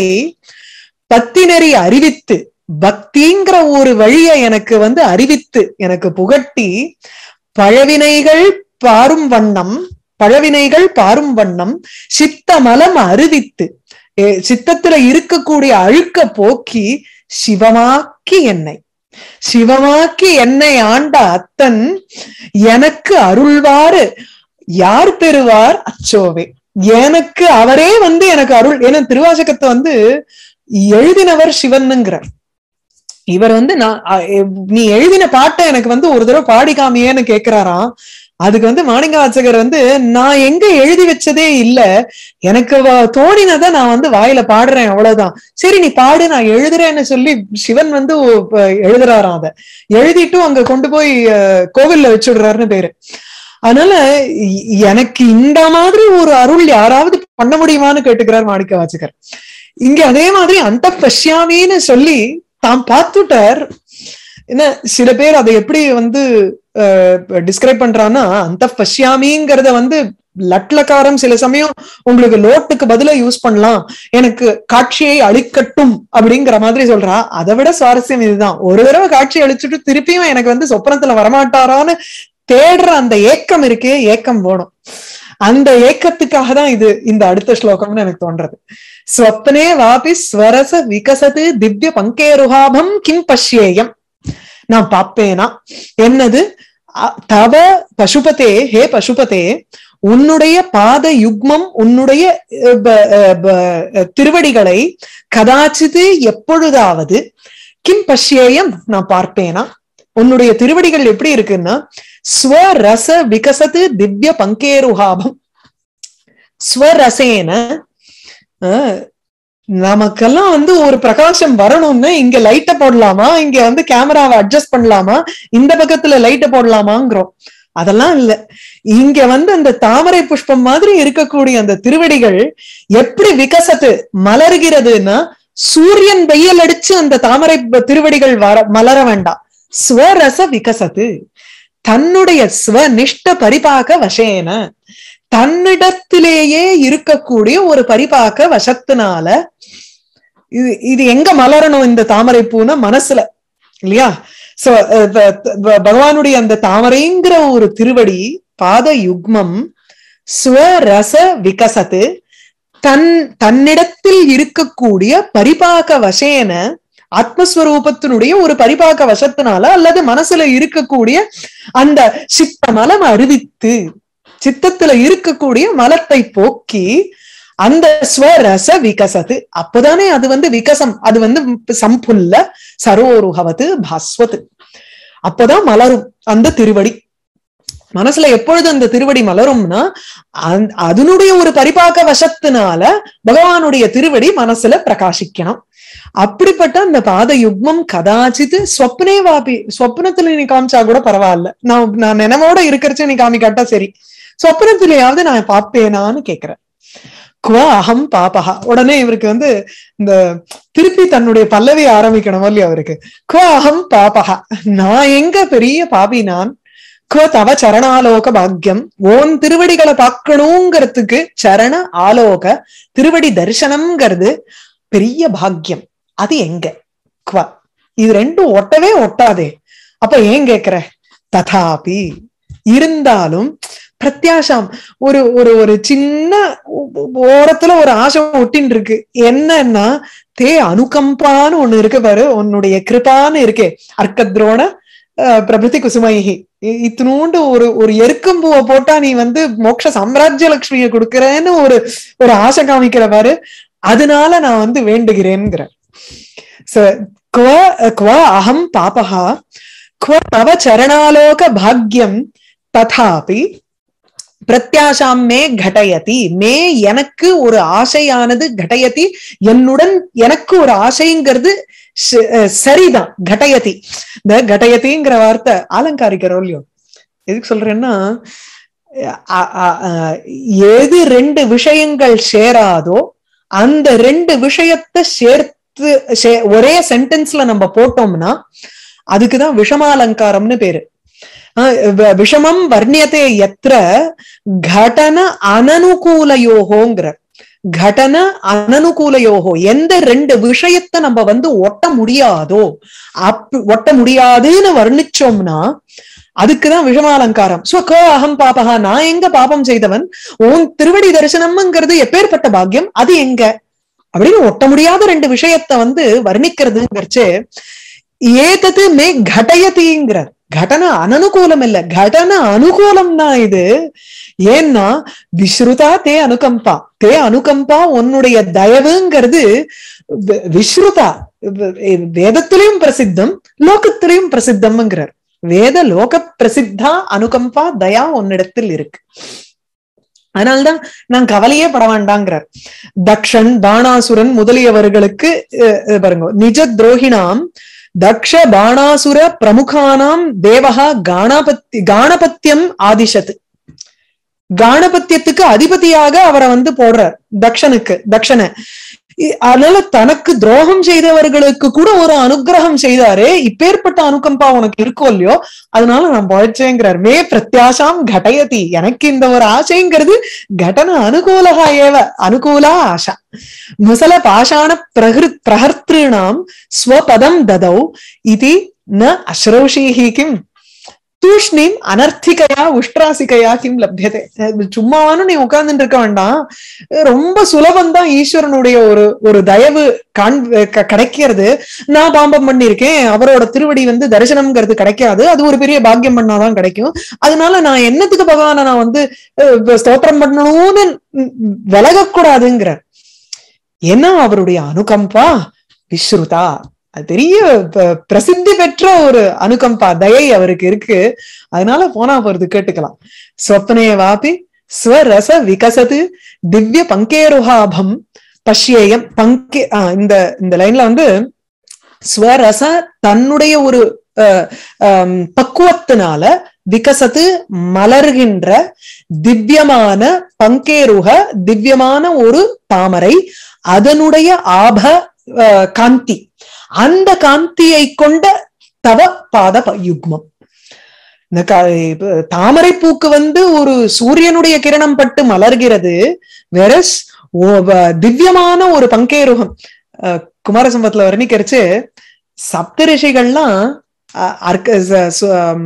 பத்தி நெறி அறிவித்து பக்திங்கிற ஒரு வழியை எனக்கு வந்து அறிவித்து எனக்கு புகட்டி பழவினைகள் பாரும் வண்ணம் பழவினைகள் பாரும் வண்ணம் சித்தமலம் அறிவித்து ஏ, சித்தத்துல இருக்கக்கூடிய அழுக்க போக்கி சிவமாக்கி என்னை சிவமாக்கி என்னை ஆண்ட அத்தன் எனக்கு அருள்வாறு யார் பெறுவார் அச்சோவே எனக்கு அவரே வந்து எனக்கு அருள் ஏன்னா திருவாசகத்தை வந்து எழுதினவர் சிவனுங்கிறார் இவர் வந்து நான் அ- எ- நீ எழுதின பாட்டை எனக்கு வந்து ஒரு தடவை பாடி காமியேன்னு கேக்குறாராம் அதுக்கு வந்து மாணிக்க வாசகர் வந்து நான் எங்க எழுதி வச்சதே இல்ல எனக்கு வ- தோணினதை நான் வந்து வாயில பாடுறேன் அவ்வளவுதான் சரி நீ பாடு நான் எழுதுறேன்னு சொல்லி சிவன் வந்து ஒ- ப- எழுதுறாராம் அத எழுதிட்டும் அங்க கொண்டு போய் அஹ், கோவில்ல வச்சுடுறாருன்னு பேரு அதனால இ- எனக்கு இந்த மாதிரி ஒரு அருள் யாராவது பண்ண முடியுமான்னு கேட்டுக்கிறார் மாணிக்க வாசகர் இங்க அதே மாதிரி அந்த பஷ்யாமின்னு சொல்லி தாம் பார்த்துட்டார் என்ன சில பேர் அதை எப்படி வந்து டிஸ்கிரைப் பண்றான்னா அந்த பஷ்யாமிங்கிறத வந்து லட்லக்காரம் சில சமயம் உங்களுக்கு லோட்டுக்கு பதிலா யூஸ் பண்ணலாம் எனக்கு காட்சியை அழிக்கட்டும் அப்படிங்கிற மாதிரி சொல்றா அதை விட சுவாரஸ்யம் இதுதான் ஒரு தடவை காட்சி அழிச்சுட்டு திருப்பியும் எனக்கு வந்து சொப்பனத்துல வரமாட்டாரான்னு தேடுற அந்த ஏக்கம் இருக்கே ஏக்கம் வேணும் அந்த ஏக்கத்துக்காக தான் இது இந்த அடுத்த ஸ்லோகம்னு எனக்கு தோன்றது ஸ்வப்னே வாபி ஸ்வரச விகசது திவ்ய பங்கேருஹாபம் கிம் பஷ்யேயம் நான் பார்ப்பேனா என்னது அ- தவ பசுபதே ஹே பசுபதே உன்னுடைய பாத யுக்மம் உன்னுடைய அஹ், ப- அஹ், ப- திருவடிகளை கதாச்சிது எப்பொழுதாவது கிம் பஷ்யேயம் நான் பார்ப்பேனா உன்னுடைய திருவடிகள் எப்படி இருக்குன்னா ஸ்வரச விகசத்து திவ்ய பங்கேருஹாபம் ஸ்வரசேன அஹ், நமக்கெல்லாம் வந்து ஒரு பிரகாசம் வரணும்னா இங்க லைட்ட போடலாமா இங்க வந்து கேமராவை அட்ஜஸ்ட் பண்ணலாமா இந்த பக்கத்துல லைட்ட போடலாமாங்கிறோம் அதெல்லாம் இல்ல இங்க வந்து அந்த தாமரை புஷ்பம் மாதிரி இருக்கக்கூடிய அந்த திருவடிகள் எப்படி விகசத்து மலர்கிறதுன்னா சூரியன் வெயில் அடிச்சு அந்த தாமரை ப- திருவடிகள் வர மலர வேண்டாம் ஸ்வரச விகசத்து தன்னுடைய ஸ்வநிஷ்ட பரிபாக வசேன தன்னிடத்திலேயே இருக்கக்கூடிய ஒரு பரிபாக்க வசத்தினால இது இது எங்க மலரணும் இந்த தாமரை பூனா மனசுல இல்லையா சோ பகவானுடைய அந்த தாமரைங்கிற ஒரு திருவடி பாத யுக்மம் ஸ்வரச விகசத்து தன் தன்னிடத்தில் இருக்கக்கூடிய பரிபாக வசேன ஆத்மஸ்வரூபத்தினுடைய ஒரு பரிபாக வசத்தினால அல்லது மனசுல இருக்கக்கூடிய அந்த சித்த மலம் அறிவித்து சித்தத்துல இருக்கக்கூடிய மலத்தை போக்கி அந்த ஸ்வரச விகசத்து அப்போதானே அது வந்து விகசம் அது வந்து சம்புல்ல சரோருகவத்து பாஸ்வத்து அப்போதான் மலரும் அந்த திருவடி மனசுல எப்பொழுது அந்த திருவடி மலரும்னா அந்த- அதனுடைய ஒரு பரிபாக்க வசத்தினால பகவானுடைய திருவடி மனசுல பிரகாசிக்கணும் அப்படிப்பட்ட அந்த பாத யுக்மம் கதாச்சித் ஸ்வப்னே வாபி ஸ்வப்னத்துல நீ காமிச்சா கூட பரவாயில்ல நான் நான் நினைவோட இருக்கிறச்சு நீ காமிக்காட்டா சரி சொப்னத்திலேயாவது நான் பாப்பேனான்னு கேக்குறேன் குவ அகம் பாபகா உடனே இவருக்கு வந்து இந்த திருப்பி தன்னுடைய பல்லவி ஆரம்பிக்கணும் இல்லையா அவருக்கு குவ அகம் பாபகா நான் எங்க பெரிய பாபி நான் குவ தவ சரணாலோக பாக்கியம் ஓன் திருவடிகளை பார்க்கணுங்கிறதுக்கு சரண ஆலோக திருவடி தரிசனம்ங்கிறது பெரிய பாக்கியம் அது எங்க குவ இது ரெண்டும் ஒட்டவே ஒட்டாதே அப்ப ஏன் கேக்குற ததாபி இருந்தாலும் பிரத்யாசம் ஒரு ஒரு ஒரு சின்ன ஓ- ஓரத்துல ஒரு ஆசை ஒட்டின்னு இருக்கு என்னன்னா தே அனுகம்பான்னு ஒண்ணு இருக்கு பாரு உன்னுடைய கிருபான்னு இருக்கே அர்க்கத்ரோண அஹ், பிரபிருதி குசுமைகி இ- இத்தினூண்டு ஒரு ஒரு எருக்கம்பூவை போட்டா நீ வந்து மோட்ச சாம்ராஜ்ய லட்சுமியை கொடுக்கறேன்னு ஒரு ஒரு ஆசை காமிக்கிற பாரு அதனால நான் வந்து வேண்டுகிறேன்ங்கிற ச- क्व क्व अहं पापः क्व तव चरणालोक भाग्यं तथापि பிரத்யாசாம் மே கடயதி மே எனக்கு ஒரு ஆசையானது கடயதி என்னுடன் எனக்கு ஒரு ஆசைங்கிறது ச- அஹ் சரிதான் கடயதி இந்த கடயதிங்கிற வார்த்தை அலங்காரிக்கிறோம் இல்லையோ எதுக்கு சொல்றேன்னா அ- அ- அ- எது ரெண்டு விஷயங்கள் சேராதோ அந்த ரெண்டு விஷயத்தை சேர்த்து சே- ஒரே சென்டென்ஸ்ல நம்ம போட்டோம்னா அதுக்குதான் விஷமாலங்காரம்னு பேரு ஆஹ் வ- விஷமம் வர்ணியத்தை எத்திர கடன அனனுகூலயோகோங்கிற கடன அனனுகூலயோகோ எந்த ரெண்டு விஷயத்தை நம்ம வந்து ஒட்ட முடியாதோ அப் ஒட்ட முடியாதுன்னு வர்ணிச்சோம்னா அதுக்குதான் விஷமாலங்காரம் சோ கோ அகம் பாபகா நான் எங்க பாபம் செய்தவன் உன் திருவடி தரிசனம்ங்கிறது எப்பேற்பட்ட பாக்கியம் அது எங்க அப்படின்னு ஒட்ட முடியாத ரெண்டு விஷயத்த வந்து வர்ணிக்கிறதுங்கிறச்சு ஏதது மே கடயதிங்கிறார் கடன அனனுகூலம் இல்ல கடன அனுகூலம் தான் இது ஏன்னா விஸ்ருதா தே அனுகம்பா தே அனுகம்பா உன்னுடைய தயவுங்கிறது வி- விஸ்ருதா வே- வேதத்திலையும் பிரசித்தம் லோகத்திலையும் பிரசித்தம்ங்கிறார் வேத லோக பிரசித்தா அனுகம்பா தயா உன்னிடத்தில் இருக்கு அதனால்தான் நான் கவலையே பட வேண்டாங்கிறார் தக்ஷன் பாணாசுரன் முதலியவர்களுக்கு அஹ், அஹ், பாருங்க நிஜ துரோகிணாம் தக்ஷ பாணாசுர பிரமுகானாம் தேவகா காணபத்தி காணபத்தியம் ஆதிஷத் காணபத்தியத்துக்கு அதிபதியாக அவரை வந்து போடுறார் தக்ஷனுக்கு தக்ஷனை இ- அதனால தனக்கு துரோகம் செய்தவர்களுக்கு கூட ஒரு அனுகிரகம் செய்தாரு இப்பேற்பட்ட அனுகம்பா உனக்கு இருக்கோ இல்லையோ அதனால நான் பழைச்சேங்கிறார் மே பிரத்யாசாம் கடயதி எனக்கு இந்த ஒரு ஆசைங்கிறது கடன அனுகூலகா ஏவ அனுகூலா ஆஷா முசல பாஷாண பிரகிரு பிரஹர்த்திருணாம் ஸ்வபதம் ததௌ இது ந அஸ்ரோஷீஹி கிம் தூஷ்ணிம் அனர்த்திகையா உஷ்ட்ராசிகையா கிம் லப்யதே சும்மாவானும் நீ உட்கார்ந்துட்டு இருக்க வேண்டாம் ரொம்ப சுலபம் தான் ஈஸ்வரனுடைய ஒரு ஒரு தயவு காண் க- கிடைக்கிறது நான் பாம்பம் பண்ணியிருக்கேன் அவரோட திருவடி வந்து தரிசனம்ங்கிறது கிடைக்காது அது ஒரு பெரிய பாக்கியம் பண்ணாதான் கிடைக்கும் அதனால நான் என்னத்துக்கு பகவானை நான் வந்து அஹ், ஸ்தோத்திரம் பண்ணணும்னு விலகக்கூடாதுங்கிற ஏன்னா அவருடைய அனுகம்பா விஸ்ருதா அது பெரிய ப- பிரசித்தி பெற்ற ஒரு அனுகம்பா தயை அவருக்கு இருக்கு அதனால போனா போறது கேட்டுக்கலாம் ஸ்வப்னே வாபி ஸ்வரச விகசது திவ்ய பங்கேருஹாபம் பஷ்யேயம் பங்கே ஆ, இந்த இந்த லைன்ல வந்து ஸ்வரச தன்னுடைய ஒரு அஹ், ஆம், பக்குவத்தினால விகசத்து மலர்கின்ற திவ்யமான பங்கேருக திவ்யமான ஒரு தாமரை அதனுடைய ஆப அஹ், காந்தி அந்த காந்தியை கொண்ட தவ பாத ப- யுக்மம் இந்த க- இப்ப தாமரை பூக்கு வந்து ஒரு சூரியனுடைய கிரணம் பட்டு மலர்கிறது வெரஸ் திவ்யமான ஒரு பங்கேருகம் அஹ், குமாரசம்பத்துல வர்ணிக்கிறச்சு சப்தரிஷிகள்லாம் அஹ், அர்க்க ச- சு- அம்,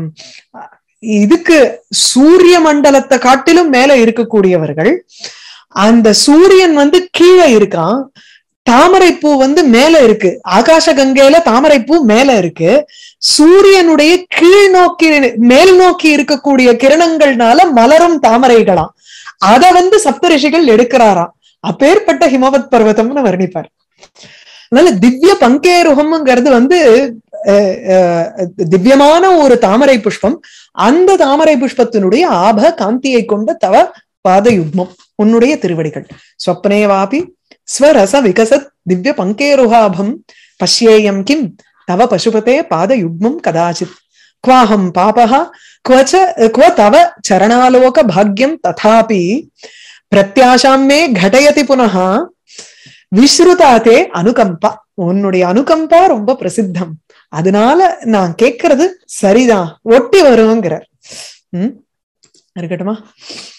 இதுக்கு சூரிய மண்டலத்தை காட்டிலும் மேல இருக்கக்கூடியவர்கள் அந்த சூரியன் வந்து கீழே இருக்கான் தாமரை பூ வந்து மேல இருக்கு ஆகாச கங்கையில தாமரை பூ மேல இருக்கு சூரியனுடைய கீழ் நோக்கி மேல் நோக்கி இருக்கக்கூடிய கிரணங்கள்னால மலரும் தாமரைகளாம் அத வந்து சப்தரிஷிகள் எடுக்கிறாராம் அப்பேற்பட்ட ஹிமவத் பர்வதம்னு வர்ணிப்பார் அதனால திவ்ய பங்கேருகம்ங்கிறது வந்து அஹ், அஹ், திவ்யமான ஒரு தாமரை புஷ்பம் அந்த தாமரை புஷ்பத்தினுடைய ஆப காந்தியை கொண்ட தவ பாத யுக்மம் உன்னுடைய திருவடிகள் ஸ்வப்னே வாபி ஸ்வரச விகசத் திவ்ய பங்கேருகாபம் பஷ்யேயம் கிம் தவ பசுபதே பாத யுக்மம் கதாச்சித் क्वाहं पापः क्व च क्व तव चरणालोक भाग्यं तथापि प्रत्याशां मे घटयति पुनः விஸ்ருதாதே அனுகம்பா உன்னுடைய அனுகம்பா ரொம்ப பிரசித்தம் அதனால நான் கேட்கறது சரிதான் ஒட்டி வருங்கிறார் ம் இருக்கட்டுமா